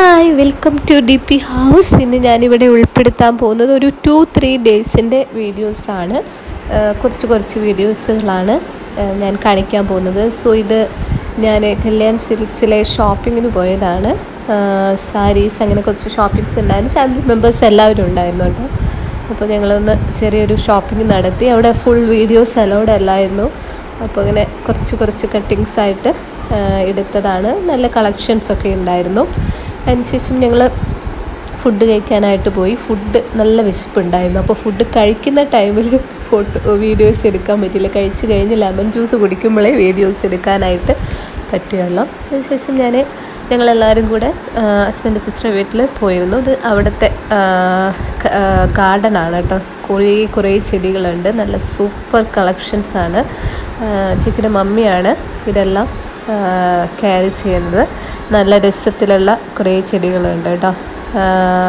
hi welcome to D P house ഇന്ന് ഞാനിവിടെ ഉൾപ്പെടുത്താൻ പോകുന്നത് ഒരു ടു ത്രീ ഡേയ്സിൻ്റെ വീഡിയോസാണ് കുറച്ച് കുറച്ച് വീഡിയോസുകളാണ് ഏഹ് ഞാൻ കാണിക്കാൻ പോകുന്നത് സോ ഇത് ഞാൻ കല്യാൺ സിൽക്സിലെ ഷോപ്പിങ്ങിന് പോയതാണ് സാരീസ് അങ്ങനെ കുറച്ച് ഷോപ്പിങ്സ് ഉണ്ടായിരുന്നു ഫാമിലി മെമ്പേഴ്സ് എല്ലാവരും ഉണ്ടായിരുന്നു കേട്ടോ അപ്പോൾ ഞങ്ങളൊന്ന് ചെറിയൊരു ഷോപ്പിംഗ് നടത്തി അവിടെ ഫുൾ വീഡിയോസ് അലൗഡ് അല്ലായിരുന്നു അപ്പോൾ ഇങ്ങനെ കുറച്ച് കുറച്ച് കട്ടിങ്സ് ആയിട്ട് ആ, എടുത്തതാണ് നല്ല കളക്ഷൻസ് ഒക്കെ ഉണ്ടായിരുന്നു അതിനുശേഷം ഞങ്ങൾ ഫുഡ് കഴിക്കാനായിട്ട് പോയി ഫുഡ് നല്ല വിശപ്പുണ്ടായിരുന്നു അപ്പോൾ ഫുഡ് കഴിക്കുന്ന ടൈമിൽ ഫോട്ടോ വീഡിയോസ് എടുക്കാൻ പറ്റില്ല കഴിച്ച് കഴിഞ്ഞ് ലെമൺ ജ്യൂസ് കുടിക്കുമ്പോഴേ വീഡിയോസ് എടുക്കാനായിട്ട് പറ്റുകയുള്ളൂ അതിനുശേഷം ഞാൻ ഞങ്ങളെല്ലാവരും കൂടെ ഹസ്ബൻഡ് സിസ്റ്റർ വീട്ടിൽ പോയിരുന്നു ഇത് അവിടുത്തെ ഗാർഡനാണ് കേട്ടോ കുറേ കുറേ ചെടികളുണ്ട് നല്ല സൂപ്പർ കളക്ഷൻസ് ആണ് ആ, ചേച്ചിയുടെ മമ്മിയാണ് ഇതെല്ലാം ക്യാരി ചെയ്യുന്നത് നല്ല രസത്തിലുള്ള കുറേ ചെടികളുണ്ട് കേട്ടോ ആ,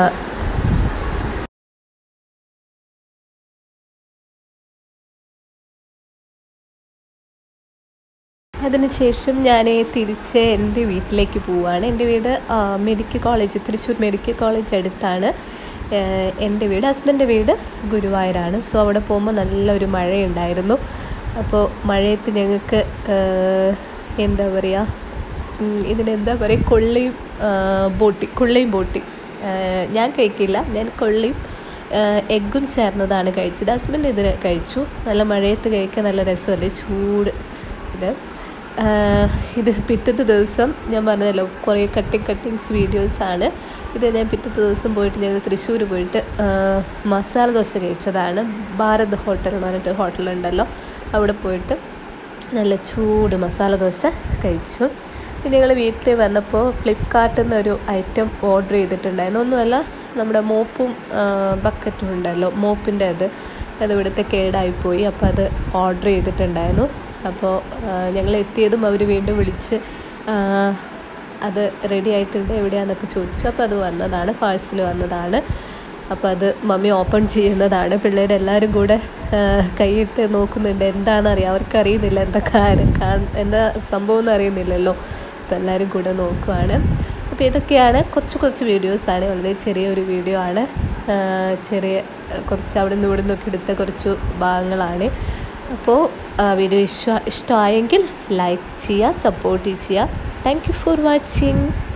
അതിനുശേഷം ഞാൻ തിരിച്ച് എൻ്റെ വീട്ടിലേക്ക് പോവുകയാണ് എൻ്റെ വീട് ആ, medical college Thrissur medical college അടുത്താണ് ഏഹ്, എൻ്റെ വീട് ഹസ്ബൻ്റെ വീട് ഗുരുവായൂരാണ് സോ അവിടെ പോകുമ്പോൾ നല്ലൊരു മഴയുണ്ടായിരുന്നു അപ്പോൾ മഴയത്ത് ഞങ്ങൾക്ക് ഏഹ്, എന്താ പറയുക ഉം, ഇതിനെന്താ പറയുക കൊള്ളിയും ആ, ബോട്ടി കൊള്ളിയും ബോട്ടി ഏഹ്, ഞാൻ കഴിക്കില്ല ഞാൻ കൊള്ളിയും എഗ്ഗും ചേർന്നതാണ് കഴിച്ചത് ഹസ്ബൻഡ് ഇത് കഴിച്ചു നല്ല മഴയത്ത് കഴിക്കാൻ നല്ല രസമല്ലേ ചൂട് ഇത് ആഹ് ഇത് പിറ്റത്തെ ദിവസം ഞാൻ പറഞ്ഞല്ലോ കുറേ കട്ടിങ് കട്ടിങ്സ് വീഡിയോസാണ് ഇത് ഞാൻ പിറ്റത്തെ ദിവസം പോയിട്ട് ഞങ്ങൾ തൃശ്ശൂർ പോയിട്ട് ആഹ് മസാല ദോശ കഴിച്ചതാണ് ഭാരത് ഹോട്ടൽ എന്ന് പറഞ്ഞിട്ട് ഹോട്ടലുണ്ടല്ലോ അവിടെ പോയിട്ട് നല്ല ചൂട് മസാല ദോശ കഴിച്ചു പിന്നെ ഞങ്ങൾ വീട്ടിൽ വന്നപ്പോൾ ഫ്ലിപ്കാർട്ടിൽ നിന്ന് ഒരു ഐറ്റം ഓർഡർ ചെയ്തിട്ടുണ്ടായിരുന്നു ഒന്നുമല്ല നമ്മുടെ മോപ്പും ബക്കറ്റും ഉണ്ടല്ലോ മോപ്പിൻ്റെ അത് അത് ഇവിടുത്തെ കേടായിപ്പോയി അപ്പോൾ അത് ഓർഡർ ചെയ്തിട്ടുണ്ടായിരുന്നു അപ്പോൾ ഞങ്ങൾ എത്തിയതും അവർ വീണ്ടും വിളിച്ച് ആ, അത് റെഡി ആയിട്ടുണ്ട് എവിടെയാണെന്നൊക്കെ ചോദിച്ചു അപ്പോൾ അത് വന്നതാണ് പാഴ്സൽ വന്നതാണ് അപ്പോൾ അത് മമ്മി ഓപ്പൺ ചെയ്യുന്നതാണ് പിള്ളേരെല്ലാവരും കൂടെ ആ, കൈയിട്ട് നോക്കുന്നുണ്ട് എന്താണെന്നറിയാം അവർക്ക് അറിയുന്നില്ല എന്താ കാര്യം കാ- എന്താ സംഭവം എന്ന് അറിയുന്നില്ലല്ലോ അപ്പോൾ എല്ലാവരും കൂടെ നോക്കുവാണ് അപ്പോൾ ഇതൊക്കെയാണ് കുറച്ച് കുറച്ച് വീഡിയോസാണ് വളരെ ചെറിയൊരു വീഡിയോ ആണ് ആ, ചെറിയ ആ, കുറച്ച് അവിടെ നിന്ന് ഇവിടെ നിന്നൊക്കെ എടുത്ത കുറച്ച് ഭാഗങ്ങളാണ് അപ്പോൾ വീഡിയോ ഇഷ്ട ഇഷ്ടമായെങ്കിൽ ലൈക്ക് ചെയ്യുക സപ്പോർട്ട് ചെയ്യുക താങ്ക് യു ഫോർ വാച്ചിങ്